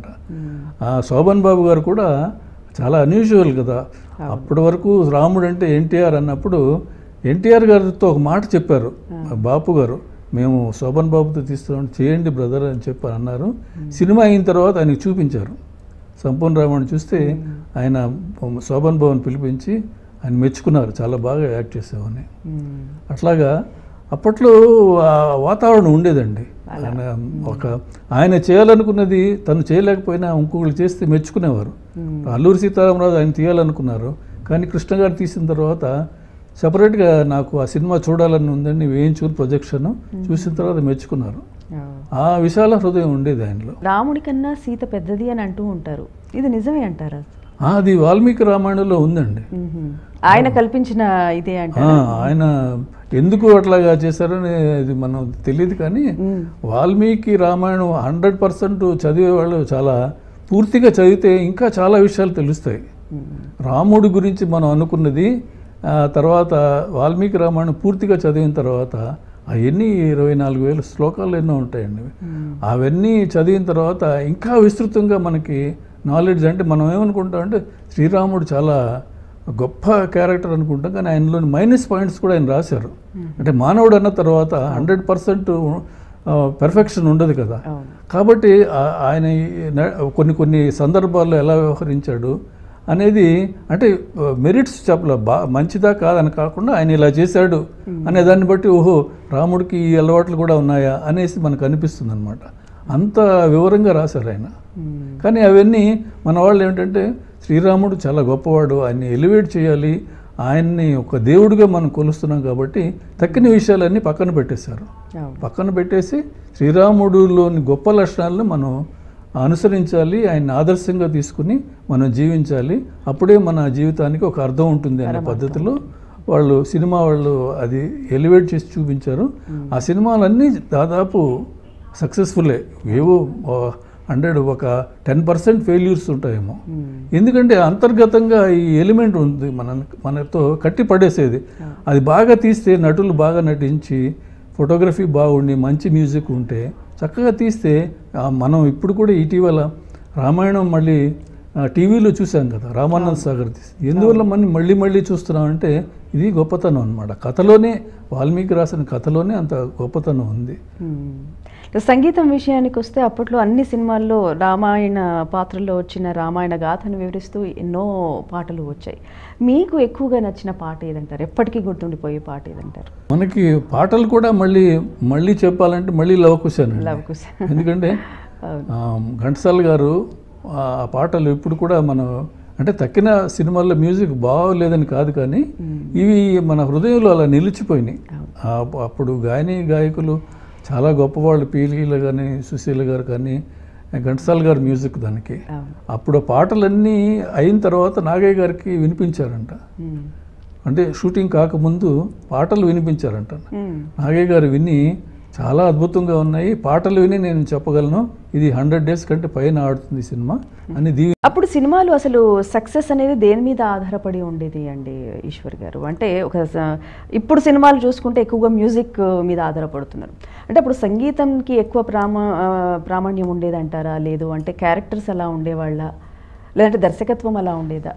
శోభన్ బాబు గారు కూడా చాలా అన్యూజువల్ కదా అప్పటి వరకు రాముడు అంటే ఎన్టీఆర్ అన్నప్పుడు ఎన్టీఆర్ గారితో ఒక మాట చెప్పారు బాపు గారు మేము శోభన్ బాబుతో తీస్తున్నాం చేయండి బ్రదర్ అని చెప్పి అన్నారు సినిమా అయిన తర్వాత ఆయనకి చూపించారు సంపూర్ణ రాముడిని చూస్తే ఆయన శోభన్ బాబుని పిలిపించి ఆయన మెచ్చుకున్నారు చాలా బాగా యాక్ట్ చేసావని మ్మ్. అట్లాగా అప్పట్లో ఆ వాతావరణం ఉండేదండి ఆయన ఒక ఆయన చేయాలనుకున్నది తను చేయలేకపోయినా ఇంకొకరు చేస్తే మెచ్చుకునేవారు అల్లూరి సీతారామరాజు ఆయన తీయాలనుకున్నారు కానీ కృష్ణ గారు తీసిన తర్వాత సపరేట్గా నాకు ఆ సినిమా చూడాలని ఉందని వేయించూరు ప్రొజెక్షన్ చూసిన తర్వాత మెచ్చుకున్నారు ఆ. ఆ విశాల హృదయం ఉండేది ఆయనలో రాముడి కన్నా సీత పెద్దది అని అంటూ ఉంటారు ఇది నిజమే అంటారా ఆ, అది వాల్మీకి రామాయణంలో ఉందండి మ్మ్. ఆయన కల్పించిన ఇదే ఆ, అంటారు ఆయన ఎందుకు అట్లాగా చేశారని అది మనం తెలియదు కానీ మ్మ్. వాల్మీకి రామాయణం హండ్రెడ్ పర్సెంట్ చదివే వాళ్ళు చాలా పూర్తిగా చదివితే ఇంకా చాలా విషయాలు తెలుస్తాయి మ్మ్. రాముడి గురించి మనం అనుకున్నది ఆ, తర్వాత వాల్మీకి రామాయణం పూర్తిగా చదివిన తర్వాత అవన్నీ ఇరవై నాలుగు వేల శ్లోకాలు ఎన్నో ఉంటాయండి మ్మ్. అవన్నీ చదివిన తర్వాత ఇంకా విస్తృతంగా మనకి నాలెడ్జ్ అంటే మనం ఏమనుకుంటాం అంటే శ్రీరాముడు చాలా గొప్ప క్యారెక్టర్ అనుకుంటాం కానీ ఆయనలోని మైనస్ పాయింట్స్ కూడా ఆయన రాశారు అంటే మానవుడు అన్న తర్వాత హండ్రెడ్ పర్సెంట్ పెర్ఫెక్షన్ ఉండదు కదా అవును కాబట్టి ఆ- ఆయన ఈ న- కొన్ని కొన్ని సందర్భాల్లో ఎలా వ్యవహరించాడు అనేది అంటే మెరిట్స్ చెప్పలే బా మంచిదా కాదని కాకుండా ఆయన ఇలా చేశాడు అనే దాన్ని బట్టి ఓహో రాముడికి ఈ అలవాట్లు కూడా ఉన్నాయా అనేసి మనకు అనిపిస్తుంది అనమాట అంత వివరంగా రాశారు ఆయన మ్మ్. కానీ అవన్నీ మన వాళ్ళు ఏమిటంటే శ్రీరాముడు చాలా గొప్పవాడు ఆయన్ని ఎలివేట్ చేయాలి ఆయన్ని ఒక దేవుడిగా మనం కొలుస్తున్నాం కాబట్టి తక్కిన విషయాలన్నీ పక్కన పెట్టేశారు అవును పక్కన పెట్టేసి శ్రీరాముడులోని గొప్ప లక్షణాలను మనం అనుసరించాలి ఆయన ఆదర్శంగా తీసుకుని మనం జీవించాలి అప్పుడే మన జీవితానికి ఒక అర్థం ఉంటుంది అనే పద్ధతిలో వాళ్ళు సినిమా వాళ్ళు అది ఎలివేట్ చేసి చూపించారు ఆ సినిమాలన్నీ దాదాపు సక్సెస్ఫుల్లే ఏవో హండ్రెడ్ ఒక టెన్ పర్సెంట్ ఫెయిల్యూర్స్ ఉంటాయేమో మ్మ్. ఎందుకంటే అంతర్గతంగా ఈ ఎలిమెంట్ ఉంది మన మనతో కట్టి పడేసేది అది బాగా తీస్తే నటులు బాగా నటించి ఫోటోగ్రఫీ బాగుండి మంచి మ్యూజిక్ ఉంటే చక్కగా తీస్తే ఆ, మనం ఇప్పుడు కూడా ఇటీవల రామాయణం మళ్ళీ ఆ, టీవీలో చూసాం కదా రామానంద్ సాగర్ తీసి ఎందువల్ల మనం మళ్ళీ మళ్ళీ చూస్తున్నాం అంటే ఇది గొప్పతనం అనమాట కథలోనే వాల్మీకి రాసిన కథలోనే అంత గొప్పతనం ఉంది మ్మ్. ఇక సంగీతం విషయానికి వస్తే అప్పట్లో అన్ని సినిమాల్లో రామాయణ పాత్రలో వచ్చిన రామాయణ గాథను వివరిస్తూ ఎన్నో పాటలు వచ్చాయి మీకు ఎక్కువగా నచ్చిన పాట ఏదంటారు ఎప్పటికీ గుర్తుండిపోయే పాట ఏదంటారు మనకి పాటలు కూడా మళ్ళీ మళ్ళీ చెప్పాలంటే మళ్ళీ లవకుశానండి లవకుశ ఎందుకంటే అవును ఆ, ఘంటసాల గారు ఆ పాటలు ఇప్పుడు కూడా మనం అంటే తక్కిన సినిమాల్లో మ్యూజిక్ బాగోలేదని కాదు కానీ ఇవి మన హృదయంలో అలా నిలిచిపోయినాయి ఆ, అప్పుడు గాయని గాయకులు చాలా గొప్పవాళ్ళు పీలీల కానీ సుశీల గారు కానీ ఘంటసాల గారు మ్యూజిక్ దానికి అవును అప్పుడు ఆ పాటలన్నీ అయిన తర్వాత నాగయ్య గారికి వినిపించారంట మ్మ్. అంటే షూటింగ్ కాకముందు పాటలు వినిపించారంట మ్మ్. నాగయ్య గారు విని చాలా అద్భుతంగా ఉన్నాయి పాటలు విని నేను చెప్పగలను ఇది హండ్రెడ్ డేస్ కంటే పైన ఆడుతుంది ఈ సినిమా అని దీవి అప్పుడు సినిమాలు అసలు సక్సెస్ అనేది దేని మీద ఆధారపడి ఉండేది అండి ఈశ్వర్ గారు అంటే ఒక స- ఇప్పుడు సినిమాలు చూసుకుంటే ఎక్కువగా మ్యూజిక్ మీద ఆధారపడుతున్నారు అంటే అప్పుడు సంగీతంకి ఎక్కువ ప్రామా ఆ, ప్రామాణ్యం ఉండేదంటారా లేదు అంటే క్యారెక్టర్స్ అలా ఉండేవాళ్ళ లేదంటే దర్శకత్వం అలా ఉండేదా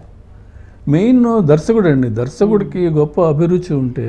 మెయిన్ దర్శకుడు అండి దర్శకుడికి గొప్ప అభిరుచి ఉంటే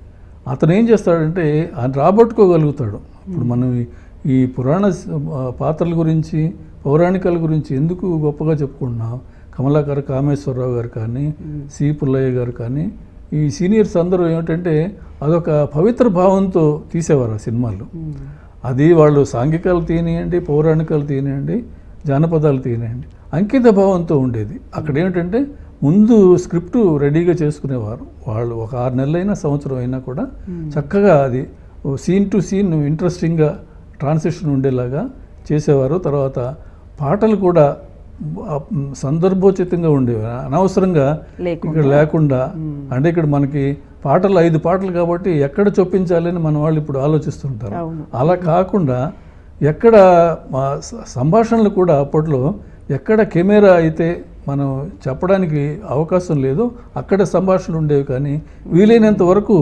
అతను ఏం చేస్తాడంటే ఆయన రాబట్టుకోగలుగుతాడు ఇప్పుడు మనం ఈ- ఈ పురాణ స- ఆ, పాత్రల గురించి పౌరాణికాల గురించి ఎందుకు గొప్పగా చెప్పుకుంటున్నాం కమలాకర కామేశ్వరరావు గారు కానీ సి పుల్లయ్య గారు కానీ ఈ సీనియర్స్ అందరూ ఏమిటంటే అదొక పవిత్ర భావంతో తీసేవారు ఆ సినిమాలు అది వాళ్ళు సాంఘికాలు తీయనియండి పౌరాణికాలు తీయనియండి జానపదాలు తీయనియండి అంకిత భావంతో ఉండేది అక్కడ ఏమిటంటే ముందు స్క్రిప్ట్ రెడీగా చేసుకునేవారు వాళ్ళు ఒక ఆరు నెలలైనా సంవత్సరం అయినా కూడా చక్కగా అది సీన్ టు సీన్ ఇంట్రెస్టింగ్గా ట్రాన్సిషన్ ఉండేలాగా చేసేవారు తర్వాత పాటలు కూడా ఆ, సందర్భోచితంగా ఉండేవి అనవసరంగా లేకుండా. ఇక్కడ లేకుండా అంటే ఇక్కడ మనకి పాటలు ఐదు పాటలు కాబట్టి ఎక్కడ చొప్పించాలని మన వాళ్ళు ఇప్పుడు ఆలోచిస్తుంటారు అవును. అలా కాకుండా ఎక్కడ మా స- సంభాషణలు కూడా అప్పట్లో ఎక్కడ కెమెరా అయితే మనం చెప్పడానికి అవకాశం లేదు అక్కడ సంభాషణలు ఉండేవి కానీ వీలైనంత వరకు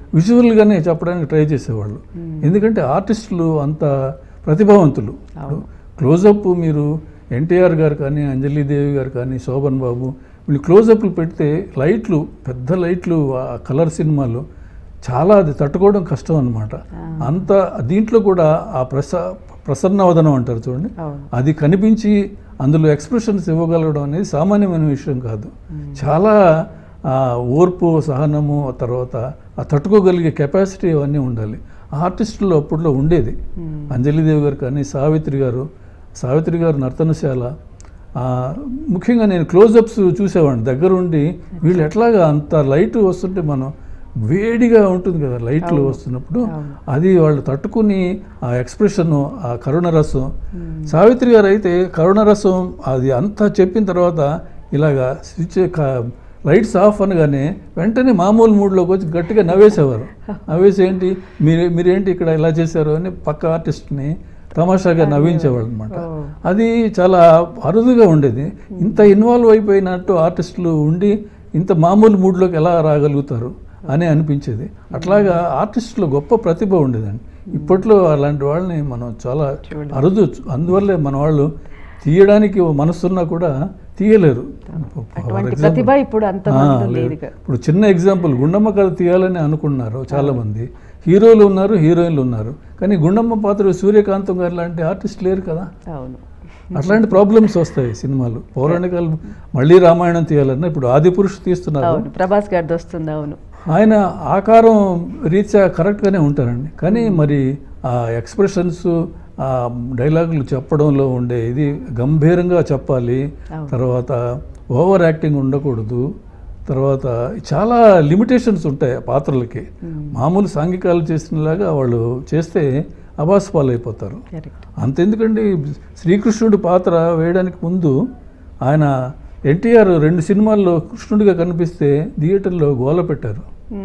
విజువల్గానే చెప్పడానికి ట్రై చేసేవాళ్ళు ఎందుకంటే ఆర్టిస్టులు అంత ప్రతిభావంతులు అవును. క్లోజప్ మీరు ఎన్టీఆర్ గారు కానీ అంజలీదేవి గారు కానీ శోభన్ బాబు వీళ్ళు క్లోజప్లు పెడితే లైట్లు పెద్ద లైట్లు ఆ కలర్ సినిమాలు చాలా అది తట్టుకోవడం కష్టం అనమాట అంత దీంట్లో కూడా ఆ ప్రస ప్రసన్నవదనం అంటారు చూడండి అవును అది కనిపించి అందులో ఎక్స్ప్రెషన్స్ ఇవ్వగలగడం అనేది సామాన్యమైన విషయం కాదు చాలా ఆ, ఓర్పు సహనము ఆ తర్వాత ఆ తట్టుకోగలిగే కెపాసిటీ అవన్నీ ఉండాలి ఆర్టిస్టులు అప్పట్లో ఉండేది అంజలిదేవి గారు కానీ సావిత్రి గారు సావిత్రి గారు నర్తనశాల ఆ, ముఖ్యంగా నేను క్లోజప్స్ చూసేవాడిని దగ్గరుండి వీళ్ళు ఎట్లాగా అంత లైట్ వస్తుంటే మనం వేడిగా ఉంటుంది కదా లైట్లు వస్తున్నప్పుడు అవును. అది వాళ్ళు తట్టుకుని ఆ ఎక్స్ప్రెషన్ ఆ కరుణరసం సావిత్రి గారు అయితే కరుణరసం అది అంతా చెప్పిన తర్వాత ఇలాగా స్విచ్ క- లైట్స్ ఆఫ్ అనగానే వెంటనే మామూలు మూడ్లోకి వచ్చి గట్టిగా నవ్వేసేవారు నవ్వేసి ఏంటి మీరు మీరేంటి ఇక్కడ ఇలా చేశారు అని పక్క ఆర్టిస్ట్ని తమాషాగా నవ్వించేవాళ్ళు అనమాట ఓ. అది చాలా అరుదుగా ఉండేది ఇంత ఇన్వాల్వ్ అయిపోయినట్టు ఆర్టిస్టులు ఉండి ఇంత మామూలు మూడ్లోకి ఎలా రాగలుగుతారు అని అనిపించేది అట్లాగా ఆర్టిస్టులో గొప్ప ప్రతిభ ఉండేదండి ఇప్పట్లో అలాంటి వాళ్ళని మనం చాలా చూడలేం. అరుదు అందువల్లే మన వాళ్ళు తీయడానికి ఓ మనసున్నా కూడా తీయలేరు For అటువంటి example, ప్రతిభ ఇప్పుడు అంత ఆ, మందిలో లేదు. లేదుగా ఇప్పుడు చిన్న ఎగ్జాంపుల్ గుండమ్మ కథ తీయాలని అనుకున్నారు చాలా మంది హీరోలు ఉన్నారు హీరోయిన్లు ఉన్నారు కానీ గుండమ్మ పాత్ర సూర్యకాంతం గారు లాంటి ఆర్టిస్ట్ లేరు కదా అవును అట్లాంటి ప్రాబ్లమ్స్ వస్తాయి సినిమాలు పౌరాణికాలు మళ్ళీ రామాయణం తీయాలన్నా ఇప్పుడు ఆది పురుషు తీస్తున్నారు అవును ప్రభాస్ గారిది వస్తుంది అవును ఆయన ఆకారం రీత్యా కరెక్ట్గానే ఉంటారండి కానీ మరి ఆ ఎక్స్ప్రెషన్స్ ఆ డైలాగులు చెప్పడంలో ఉండే ఇది గంభీరంగా చెప్పాలి అవును. తర్వాత ఓవర్ యాక్టింగ్ ఉండకూడదు తర్వాత చాలా లిమిటేషన్స్ ఉంటాయి ఆ పాత్రలకి మామూలు సాంఘికాలు చేసినలాగా వాళ్ళు చేస్తే అబాస్ పాలైపోతారు కరెక్ట్ అంతెందుకండి శ్రీకృష్ణుడి పాత్ర వేయడానికి ముందు ఆయన ఎన్టీఆర్ రెండు సినిమాల్లో కృష్ణుడిగా కనిపిస్తే థియేటర్లో గోల పెట్టారు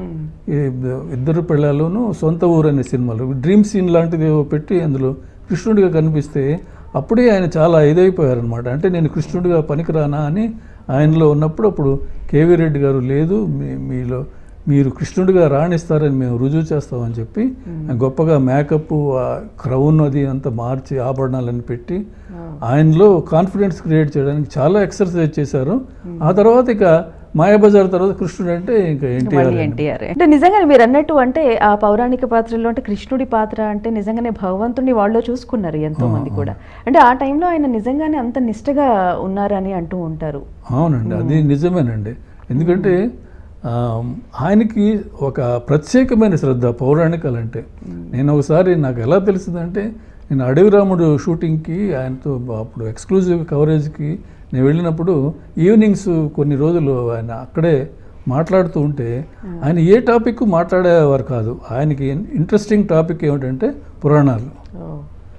ఈ ఇద్దరు పిల్లలను సొంత ఊరు అనే సినిమాలు డ్రీమ్ సీన్ లాంటిది ఏవో పెట్టి అందులో కృష్ణుడిగా కనిపిస్తే అప్పుడే ఆయన చాలా ఇదైపోయారనమాట అంటే నేను కృష్ణుడిగా పనికిరానా అని ఆయనలో ఉన్నప్పుడు అప్పుడు కేవీ రెడ్డి గారు లేదు మీ మీలో మీరు కృష్ణుడిగా రాణిస్తారని మేము రుజువు చేస్తామని చెప్పి గొప్పగా మేకప్ క్రౌన్ అది అంతా మార్చి ఆభరణాలని పెట్టి ఆయనలో కాన్ఫిడెన్స్ క్రియేట్ చేయడానికి చాలా ఎక్సర్సైజ్ చేశారు ఆ తర్వాత ఇక మాయాబజార్ తర్వాత కృష్ణుడు అంటే ఇంకా ఎన్టీఆర్ మళ్ళీ ఎన్టీఆర్ అంటే నిజంగానే మీరు అన్నట్టు అంటే ఆ పౌరాణిక పాత్రలో అంటే కృష్ణుడి పాత్ర అంటే నిజంగానే భగవంతుడిని వాళ్ళు చూసుకున్నారు ఎంతో మంది కూడా అంటే ఆ టైంలో ఆయన నిజంగానే అంత నిష్టగా ఉన్నారని అంటూ ఉంటారు అవునండి అది నిజమేనండి ఎందుకంటే ఆ, ఆయనకి ఒక ప్రత్యేకమైన శ్రద్ధ పౌరాణికాలంటే నేను ఒకసారి నాకు ఎలా తెలిసిందంటే నేను అడవి రాముడు షూటింగ్కి ఆయనతో అప్పుడు ఎక్స్క్లూజివ్ కవరేజ్కి నేను వెళ్ళినప్పుడు ఈవినింగ్స్ కొన్ని రోజులు ఆయన అక్కడే మాట్లాడుతూ ఉంటే ఆయన ఏ టాపిక్ మాట్లాడేవారు కాదు ఆయనకి ఇంట్రెస్టింగ్ టాపిక్ ఏమిటంటే పురాణాలు ఓ.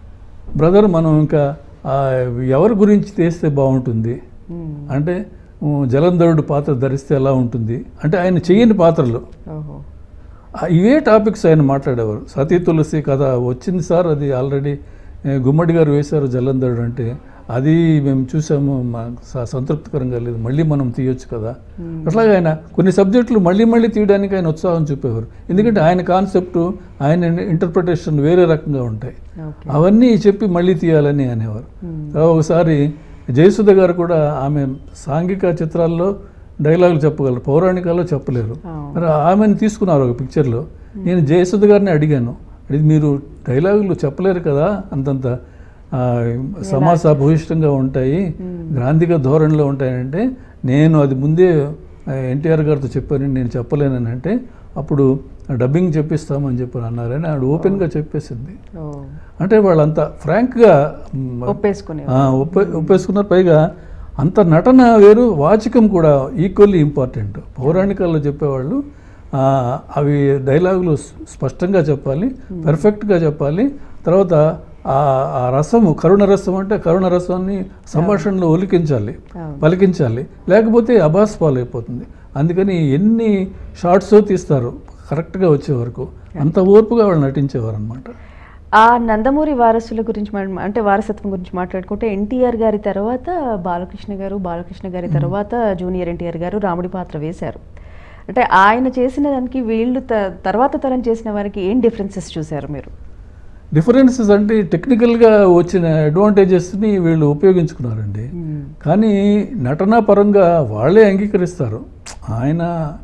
బ్రదర్ మనం ఇంకా ఆ, ఎవరి గురించి తీస్తే బాగుంటుంది మ్మ్. అంటే ఉ, జలంధరుడు పాత్ర ధరిస్తే ఎలా ఉంటుంది అంటే ఆయన చెయ్యని పాత్రలు ఓహో ఆ, ఇవే టాపిక్స్ ఆయన మాట్లాడేవారు సతీ తులసి కథ వచ్చింది సార్ అది ఆల్రెడీ ఏ, గుమ్మడి గారు వేశారు జలంధరుడు అంటే అది మేము చూసాము మాకు స- సంతృప్తికరంగా లేదు మళ్ళీ మనం తీయొచ్చు కదా అట్లాగే ఆయన కొన్ని సబ్జెక్టులు మళ్ళీ మళ్ళీ తీయడానికి ఆయన ఉత్సాహం చూపేవారు ఎందుకంటే ఆయన కాన్సెప్ట్ ఆయన ఇంటర్ప్రిటేషన్ వేరే రకంగా ఉంటాయి ఓకే అవన్నీ చెప్పి మళ్ళీ తీయాలని అనేవారు తర్వాత ఒకసారి జయసుధ గారు కూడా ఆమె సాంఘిక చిత్రాల్లో డైలాగులు చెప్పగలరు పౌరాణికాల్లో చెప్పలేరు అవును. మరి ఆమెను తీసుకున్నారు ఒక పిక్చర్లో నేను జయసుధ గారిని అడిగాను అడిగి మీరు డైలాగులు చెప్పలేరు కదా అంతంత ఆ, సమాస భూయిష్టంగా ఉంటాయి గ్రాంధిక ధోరణిలో ఉంటాయంటే నేను అది ముందే ఎన్టీఆర్ గారితో చెప్పాను నేను చెప్పలేనని అంటే అప్పుడు డబ్బింగ్ చెప్పిస్తామని చెప్పి అన్నారని ఆవిడ ఓపెన్గా చెప్పేసింది ఓ అంటే వాళ్ళంతా ఫ్రాంక్గా మ్, ఒప్పేసుకునే ఆ, ఒప్పే ఒప్పేసుకున్నారు పైగా అంత నటన వేరు వాచికం కూడా ఈక్వల్లీ ఇంపార్టెంట్ పౌరాణికాల్లో చెప్పేవాళ్ళు ఆ, అవి డైలాగులు స్- స్పష్టంగా చెప్పాలి పర్ఫెక్ట్గా చెప్పాలి తర్వాత ఆ ఆ రసము కరుణ రసం అంటే కరుణ రసాన్ని సంభాషణలో ఒలికించాలి అవును. పలికించాలి లేకపోతే అబాస్ పాలైపోతుంది అందుకని ఎన్ని షార్ట్స్ తీస్తారు కరెక్ట్గా వచ్చే వరకు అంత ఓర్పుగా వాళ్ళు నటించేవారు అనమాట ఆ నందమూరి వారసుల గురించి మనం- అంటే వారసత్వం గురించి మాట్లాడుకుంటే ఎన్టీఆర్ గారి తర్వాత బాలకృష్ణ గారు బాలకృష్ణ గారి తర్వాత జూనియర్ ఎన్టీఆర్ గారు రాముడి పాత్ర వేశారు అంటే ఆయన చేసిన దానికి వీళ్ళు త- తర్వాత తరం చేసిన వారికి ఏం డిఫరెన్సెస్ చూసారు మీరు డిఫరెన్సెస్ అంటే టెక్నికల్గా వచ్చిన అడ్వాంటేజెస్ని వీళ్ళు ఉపయోగించుకున్నారండి కానీ నటనా పరంగా వాళ్ళే అంగీకరిస్తారు ఆయన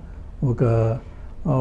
ఒక ఆ,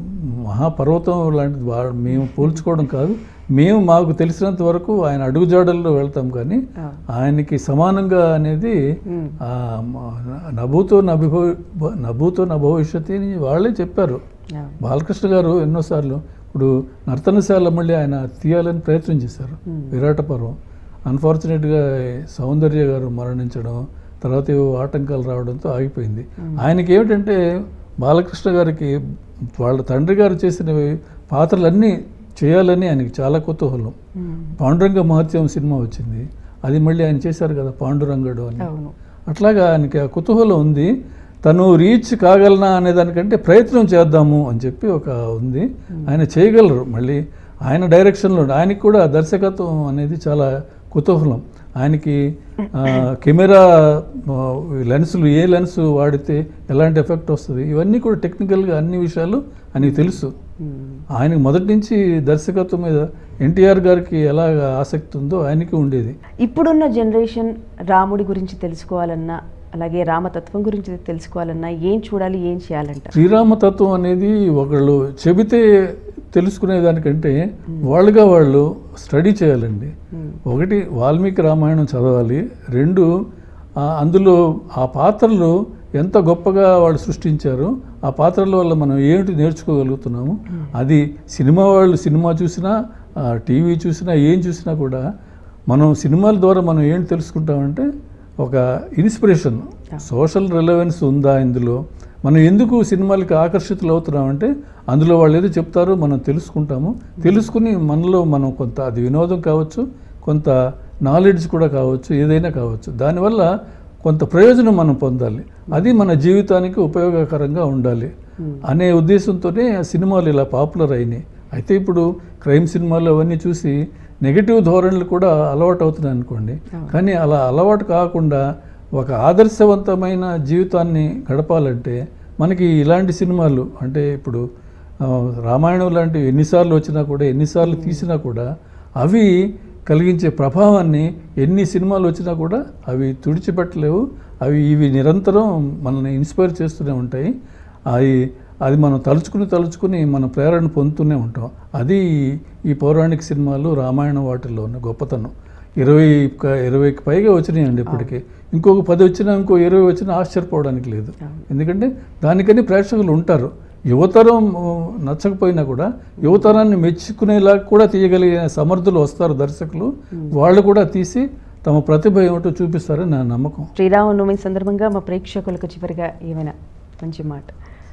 మహాపర్వతం లాంటిది వా మేము పోల్చుకోవడం కాదు మేము మాకు తెలిసినంత వరకు ఆయన అడుగుజాడల్లో వెళ్తాం కానీ ఆ. ఆయనకి సమానంగా అనేది మ్మ్. ఆ, మ- నభూతో నభిభవ నభూతో నభవిష్యతి అని వాళ్ళే చెప్పారు అవును. బాలకృష్ణ గారు ఎన్నోసార్లు ఇప్పుడు నర్తనశాల మళ్ళీ ఆయన తీయాలని ప్రయత్నం చేశారు విరాట పర్వం అన్ఫార్చునేట్గా సౌందర్య గారు మరణించడం తర్వాత ఏవో ఆటంకాలు రావడంతో ఆగిపోయింది ఆయనకి ఏమిటంటే బాలకృష్ణ గారికి వాళ్ళ తండ్రి గారు చేసిన పాత్రలన్నీ చేయాలని ఆయనకి చాలా కుతూహలం మ్మ్. పాండురంగ మహత్యం సినిమా వచ్చింది అది మళ్ళీ ఆయన చేశారు కదా పాండురంగడు అని అవును అట్లాగా ఆయనకి ఆ కుతూహలం ఉంది తను రీచ్ కాగలనా అనే దానికంటే ప్రయత్నం చేద్దాము అని చెప్పి ఒక ఉంది ఆయన చేయగలరు మళ్ళీ ఆయన డైరెక్షన్లో ఆయనకి కూడా దర్శకత్వం అనేది చాలా కుతూహలం ఆయనకి ఆ, కెమెరా ఆ, లెన్సులు ఏ లెన్స్ వాడితే ఎలాంటి ఎఫెక్ట్ వస్తుంది ఇవన్నీ కూడా టెక్నికల్గా అన్ని విషయాలు ఆయనకి తెలుసు మ్మ్. ఆయనకి మొదటి నుంచి దర్శకత్వం మీద ఎన్టీఆర్ గారికి ఎలాగ ఆసక్తి ఉందో ఆయనకి ఉండేది ఇప్పుడున్న జనరేషన్ రాముడి గురించి తెలుసుకోవాలన్నా అలాగే రామతత్వం గురించి తెలుసుకోవాలన్నా ఏం చూడాలి ఏం చేయాలంటారు శ్రీరామతత్వం అనేది ఒకళ్ళు చెబితే తెలుసుకునే దానికంటే వాళ్ళుగా వాళ్ళు స్టడీ చేయాలండి ఒకటి వాల్మీకి రామాయణం చదవాలి రెండు ఆ, అందులో ఆ పాత్రలు ఎంత గొప్పగా వాళ్ళు సృష్టించారో ఆ పాత్రల వల్ల మనం ఏమిటి నేర్చుకోగలుగుతున్నాము అది సినిమా వాళ్ళు సినిమా చూసినా ఆ, టీవీ చూసినా ఏం చూసినా కూడా మనం సినిమాల ద్వారా మనం ఏం తెలుసుకుంటామంటే ఒక ఇన్స్పిరేషన్ సోషల్ రిలవెన్స్ ఉందా ఇందులో మనం ఎందుకు సినిమాలకి ఆకర్షితులు అవుతున్నామంటే అందులో వాళ్ళు ఏదో చెప్తారో మనం తెలుసుకుంటాము తెలుసుకుని మనలో మనం కొంత అది వినోదం కావచ్చు కొంత నాలెడ్జ్ కూడా కావచ్చు ఏదైనా కావచ్చు దానివల్ల కొంత ప్రయోజనం మనం పొందాలి అది మన జీవితానికి ఉపయోగకరంగా ఉండాలి అనే ఉద్దేశంతోనే ఆ సినిమాలు ఇలా పాపులర్ అయినాయి అయితే ఇప్పుడు క్రైమ్ సినిమాలు అవన్నీ చూసి నెగిటివ్ ధోరణులు కూడా అలవాటు అవుతున్నాయి అనుకోండి కానీ అలా అలవాటు కాకుండా ఒక ఆదర్శవంతమైన జీవితాన్ని గడపాలంటే మనకి ఇలాంటి సినిమాలు అంటే ఇప్పుడు ఆ, రామాయణం లాంటివి ఎన్నిసార్లు వచ్చినా కూడా ఎన్నిసార్లు తీసినా కూడా అవి కలిగించే ప్రభావాన్ని ఎన్ని సినిమాలు వచ్చినా కూడా అవి తుడిచిపెట్టలేవు అవి ఇవి నిరంతరం మనల్ని ఇన్స్పైర్ చేస్తూనే ఉంటాయి అవి అది మనం తలుచుకుని తలుచుకుని మన ప్రేరణ పొందుతూనే ఉంటాం అది ఈ పౌరాణిక సినిమాలు రామాయణం వాటిల్లో ఉన్న గొప్పతనం ఇరవై క- ఇరవైకి పైగా వచ్చినాయండి ఇప్పటికి ఇంకొక పది వచ్చినా ఇంకో ఇరవై వచ్చినా ఆశ్చర్యపోవడానికి లేదు ఎందుకంటే దానికని ప్రేక్షకులు ఉంటారు యువతరం ఆ, నచ్చకపోయినా కూడా యువతరాన్ని మెచ్చుకునేలా కూడా తీయగలిగే సమర్థులు వస్తారు దర్శకులు వాళ్ళు కూడా తీసి తమ ప్రతిభ ఏమిటో చూపిస్తారని నా నమ్మకం శ్రీరామనవమి సందర్భంగా మా ప్రేక్షకులకు చివరిగా ఏమైనా మంచి మాట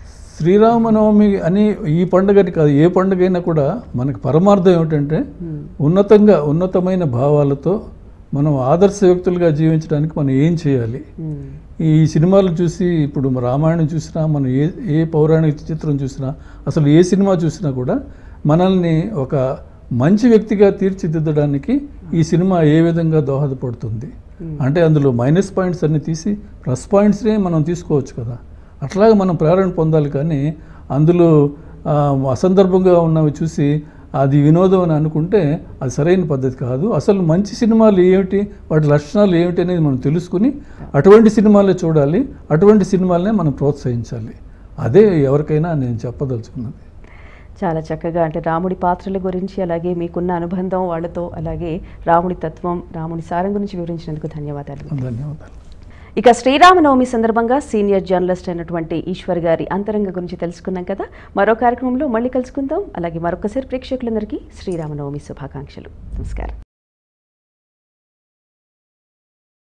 శ్రీరామనవమి అని ఈ పండుగని కాదు ఏ పండుగ అయినా కూడా మనకి పరమార్థం ఏమిటంటే ఉన్నతంగా ఉన్నతమైన భావాలతో మనం ఆదర్శ వ్యక్తులుగా జీవించడానికి మనం ఏం చేయాలి మ్మ్. ఈ సినిమాలు చూసి ఇప్పుడు రామాయణం చూసినా మనం ఏ ఏ పౌరాణిక చిత్రం చూసినా అసలు ఏ సినిమా చూసినా కూడా మనల్ని ఒక మంచి వ్యక్తిగా తీర్చిదిద్దడానికి ఈ సినిమా ఏ విధంగా దోహదపడుతుంది అంటే అందులో మైనస్ పాయింట్స్ అన్ని తీసి ప్లస్ పాయింట్స్నే మనం తీసుకోవచ్చు కదా అట్లాగే మనం ప్రేరణ పొందాలి కానీ అందులో ఆ, అసందర్భంగా ఉన్నవి చూసి అది వినోదం అని అనుకుంటే అది సరైన పద్ధతి కాదు అసలు మంచి సినిమాలు ఏమిటి వాటి లక్షణాలు ఏమిటి అనేది మనం తెలుసుకుని అటువంటి సినిమాలే చూడాలి అటువంటి సినిమాలనే మనం ప్రోత్సహించాలి అదే ఎవరికైనా నేను చెప్పదలుచుకున్నది చాలా చక్కగా అంటే రాముడి పాత్రల గురించి అలాగే మీకున్న అనుబంధం వాళ్ళతో అలాగే రాముడి తత్వం రాముడి సారం గురించి వివరించినందుకు ధన్యవాదాలు ధన్యవాదాలు ఇక శ్రీరామనవమి సందర్భంగా సీనియర్ జర్నలిస్ట్ అయినటువంటి ఈశ్వర్ గారి అంతరంగ గురించి తెలుసుకున్నాం కదా మరో కార్యక్రమంలో మళ్ళీ కలుసుకుందాం అలాగే మరొకసారి ప్రేక్షకులందరికీ శ్రీరామనవమి శుభాకాంక్షలు నమస్కారం